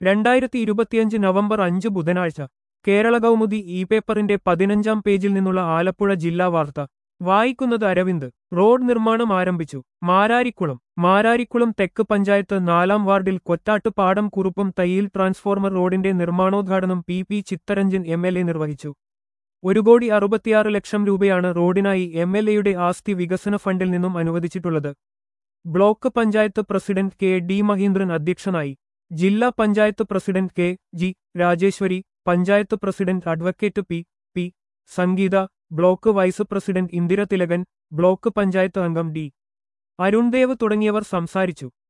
രണ്ടായിരത്തി ഇരുപത്തിയഞ്ച് നവംബർ അഞ്ച് ബുധനാഴ്ച കേരള കൗമുദി ഇ പേപ്പറിന്റെ പതിനഞ്ചാം പേജിൽ നിന്നുള്ള ആലപ്പുഴ ജില്ലാ വാർത്ത വായിക്കുന്നത് അരവിന്ദ് റോഡ് നിർമ്മാണം ആരംഭിച്ചു മാരാരിക്കുളം മാരാരിക്കുളം തെക്ക് പഞ്ചായത്ത് നാലാം വാർഡിൽ കൊറ്റാട്ട് പാടം കുറുപ്പും തയ്യിൽ ട്രാൻസ്ഫോർമർ റോഡിന്റെ നിർമ്മാണോദ്ഘാടനം P P Chitharanjan M L A നിർവഹിച്ചു ഒരു കോടി അറുപത്തിയാറ് ലക്ഷം രൂപയാണ് റോഡിനായി എം എൽ എയുടെ ആസ്തി വികസന ഫണ്ടിൽ നിന്നും അനുവദിച്ചിട്ടുള്ളത് block panchayat president K D Mahindran അധ്യക്ഷനായി ജില്ലാ panchayat president K G Rajeshwari panchayat president advocate P P Sangeetha block vice president Indira Thilakan block panchayat അംഗം ഡി അരുൺദേവ് തുടങ്ങിയവർ സംസാരിച്ചു